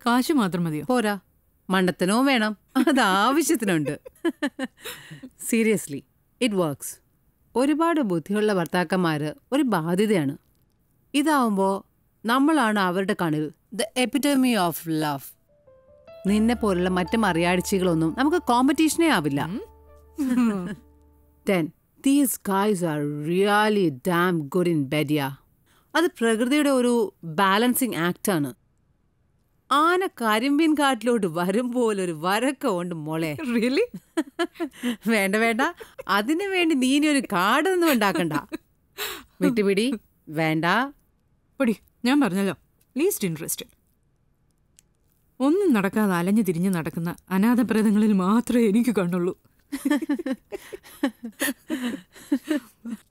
കാശ് മാത്രം മതിയോ പോരാ മണ്ടത്തനവും വേണം അത് ആവശ്യത്തിനുണ്ട് സീരിയസ്ലി ഇറ്റ് വർക്ക്സ് ഒരുപാട് ബുദ്ധിയുള്ള ഭർത്താക്കന്മാര് ഒരു ബാധ്യതയാണ് ഇതാവുമ്പോ നമ്മളാണ് അവരുടെ കണ്ണിൽ ദ എപ്പിറ്റമി ഓഫ് ലവ് നിന്നെ പോലുള്ള മറ്റു മറിയാഴ്ചകളൊന്നും നമുക്ക് കോമ്പറ്റീഷനേ ആവില്ല ten these guys are really damn good in ബെഡിയ അത് പ്രകൃതിയുടെ ഒരു ബാലൻസിങ് ആക്ടാണ് ആന കരിമ്പീൻ കാട്ടിലോട്ട് വരുമ്പോലൊരു വരക്ക ഉണ്ട് മോളെ റിയലി വേണ്ട വേണ്ട അതിനു വേണ്ടി നീ ഇനി ഒരു കാടൊന്നും ഉണ്ടാക്കണ്ട വിട്ടുപിടി വേണ്ട പടി ഞാൻ പറഞ്ഞല്ലോ ലീസ്റ്റ് ഇൻട്രസ്റ്റഡ് ഒന്നും നടക്കാതെ അലഞ്ഞു തിരിഞ്ഞ് നടക്കുന്ന അനാഥപ്രേതങ്ങളിൽ മാത്രമേ എനിക്ക് കണ്ണുള്ളൂ